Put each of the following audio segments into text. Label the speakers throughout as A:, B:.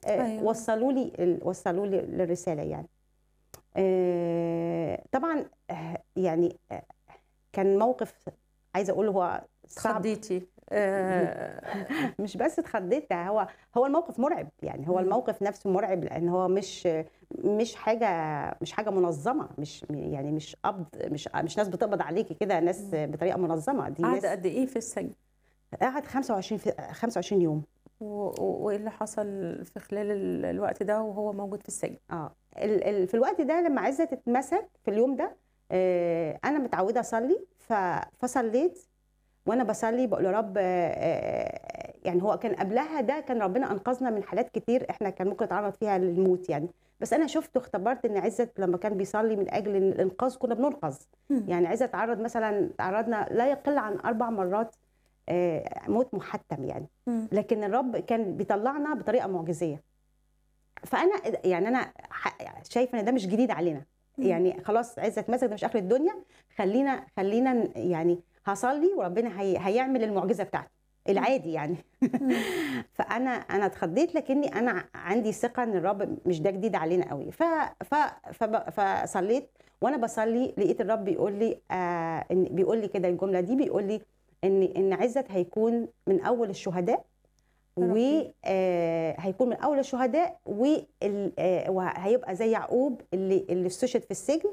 A: آه،
B: أيوة.
A: وصلوا لي ال- وصلوا لي الرساله يعني آه، طبعا آه، يعني آه، كان موقف عايزه اقول هو صعب
B: اتخضيتي آه،
A: مش بس اتخضيت ده هو هو الموقف مرعب يعني هو
B: مم.
A: الموقف نفسه مرعب لان هو مش مش حاجه مش حاجه منظمه مش يعني مش قبض مش مش ناس بتقبض عليكي كده ناس بطريقه منظمه دي
B: قعد
A: ناس
B: قد ايه في السجن
A: قعد 25 في 25 يوم
B: و- و- وايه اللي حصل في خلال ال- الوقت ده وهو موجود في السجن
A: اه ال- ال- في الوقت ده لما عزت اتمسك في اليوم ده آه، انا متعوده اصلي ف- فصليت وانا بصلي بقول يا رب آه، آه، يعني هو كان قبلها ده كان ربنا انقذنا من حالات كتير احنا كان ممكن نتعرض فيها للموت يعني بس انا شفت واختبرت ان عزت لما كان بيصلي من اجل الانقاذ كنا بننقذ
B: مم.
A: يعني عزت تعرض مثلا تعرضنا لا يقل عن اربع مرات آه، موت محتم يعني
B: مم.
A: لكن الرب كان بيطلعنا بطريقه معجزيه فانا يعني انا ح- شايفه ان ده مش جديد علينا
B: مم.
A: يعني خلاص عزت مسك ده مش اخر الدنيا خلينا خلينا ن- يعني هصلي وربنا هي هيعمل المعجزه بتاعته العادي يعني
B: مم.
A: فانا انا اتخضيت لكني انا عندي ثقه ان الرب مش ده جديد علينا قوي ف ف فب- فصليت وانا بصلي لقيت الرب بيقول لي آه إن بيقول لي كده الجمله دي بيقول لي ان ان عزت هيكون من اول الشهداء
B: يا ربي.
A: وهيكون من اول الشهداء وال- آه، وهيبقى زي يعقوب اللي اللي استشهد في السجن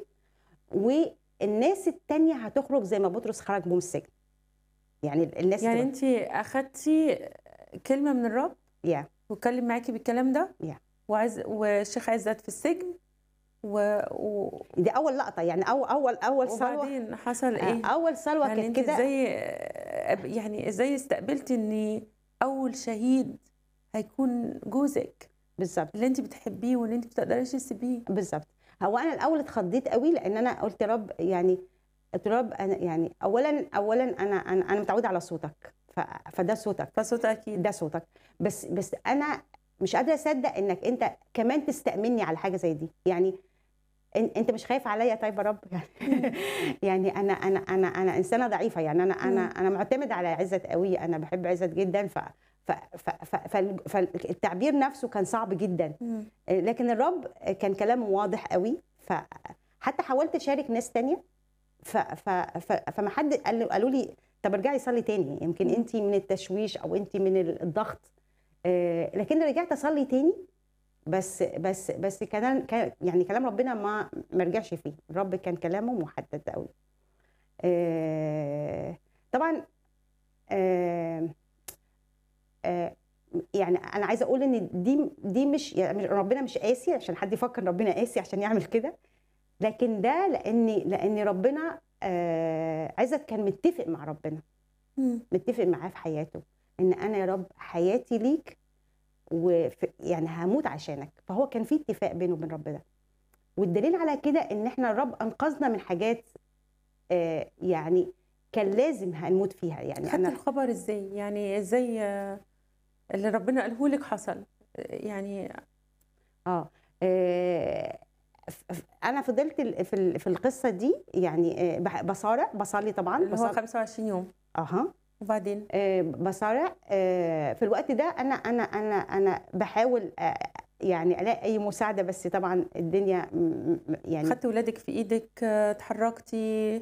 A: والناس التانية هتخرج زي ما بطرس خرج من السجن يعني الناس
B: يعني
A: تبقى-
B: انت اخدتي كلمه من الرب
A: يا
B: واتكلم معاكي بالكلام ده
A: يا.
B: وعز والشيخ عزت في السجن و... و...
A: دي اول لقطه يعني اول اول اول صلوه
B: وبعدين حصل ايه؟
A: آه، اول صلوه
B: يعني
A: كانت
B: انت
A: كده
B: ازاي يعني ازاي استقبلتي ان اول شهيد هيكون جوزك
A: بالظبط
B: اللي انت بتحبيه واللي انت بتقدريش تسيبيه
A: بالظبط هو انا الاول اتخضيت قوي لان انا قلت يا رب يعني قلت يا رب انا يعني اولا اولا انا انا انا متعوده على صوتك ف... فده صوتك
B: فصوت اكيد
A: ده صوتك بس بس انا مش قادره اصدق انك انت كمان تستأمني على حاجه زي دي يعني إن- انت مش خايف عليا طيب يا رب يعني يعني انا انا انا انا انسانه ضعيفه يعني انا انا
B: مم.
A: انا معتمد على عزت قوي انا بحب عزت جدا ف ف ف ف فال- فالتعبير نفسه كان صعب جدا
B: مم.
A: لكن الرب كان كلامه واضح قوي فحتى حاولت اشارك ناس تانية ف ف ف فما حد قال قالوا لي طب ارجعي صلي تاني يمكن
B: مم.
A: انت من التشويش او انت من الضغط آه، لكن رجعت اصلي تاني بس بس بس كان كان- يعني كلام ربنا ما ما رجعش فيه الرب كان كلامه محدد قوي آه، طبعا آه، آه، يعني انا عايزه اقول ان دي دي مش يعني ربنا مش قاسي عشان حد يفكر ربنا قاسي عشان يعمل كده لكن ده لان لان ربنا آه، عزت كان متفق مع ربنا
B: مم.
A: متفق معاه في حياته ان انا يا رب حياتي ليك وفي يعني هموت عشانك فهو كان في اتفاق بينه وبين ربنا والدليل على كده ان احنا الرب انقذنا من حاجات آه، يعني كان لازم هنموت فيها يعني
B: خدت
A: انا
B: الخبر ازاي يعني ازاي آه، اللي ربنا قاله لك حصل آه، يعني
A: اه آه، ف- ف- انا فضلت ال- في ال- في القصه دي يعني آه، بح- بصارع بصلي طبعا
B: اللي هو
A: بصلي
B: 25 يوم
A: اها
B: وبعدين
A: آه، بصارع آه، في الوقت ده انا انا انا انا بحاول آه، يعني الاقي اي مساعده بس طبعا الدنيا م- م- يعني
B: خدت ولادك في ايدك آه، اتحركتي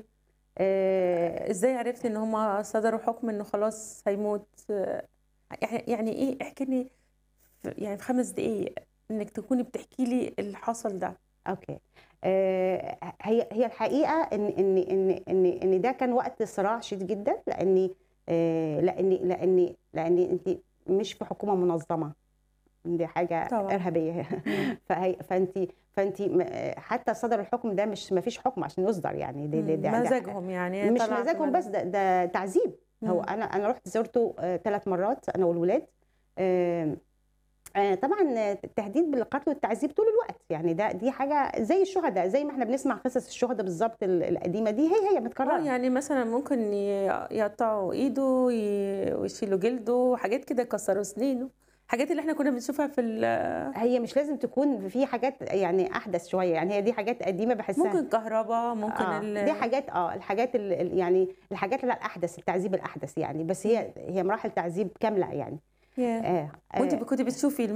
A: آه،
B: ازاي عرفتي ان هم صدروا حكم انه خلاص هيموت آه، يعني يعني ايه احكي لي في- يعني في خمس دقايق انك تكوني بتحكي لي اللي حصل ده
A: اوكي آه، هي هي الحقيقه ان ان ان ان ان ده كان وقت صراع شديد جدا لاني آه، لاني لاني لاني انت مش في حكومه منظمه دي حاجه
B: طبعا.
A: ارهابيه فهي فانت فانت م- حتى صدر الحكم ده مش ما فيش حكم عشان يصدر يعني ده ده ده- ده
B: مزاجهم يعني
A: مش
B: طلع
A: مزاجهم
B: كمان.
A: بس ده, ده تعذيب هو
B: مم.
A: انا انا رحت زرته ثلاث مرات انا والولاد آه، آه، طبعا التهديد بالقتل والتعذيب طول الوقت يعني ده دي حاجه زي الشهداء زي ما احنا بنسمع قصص الشهداء بالظبط ال- القديمه دي هي هي
B: اه
A: متكرره
B: يعني مثلا ممكن ي- يقطعوا ايده ي- ويشيلوا جلده حاجات كده يكسروا سنينه حاجات اللي احنا كنا بنشوفها في ال-
A: هي مش لازم تكون في حاجات يعني احدث شويه يعني هي دي حاجات قديمه بحسها
B: ممكن كهرباء ممكن
A: آه
B: ال-
A: دي حاجات اه الحاجات ال- ال- يعني الحاجات اللي الاحدث التعذيب الاحدث يعني بس هي هي مراحل تعذيب كامله يعني
B: ياه.
A: آه
B: وانت
A: آه
B: كنت بتشوفي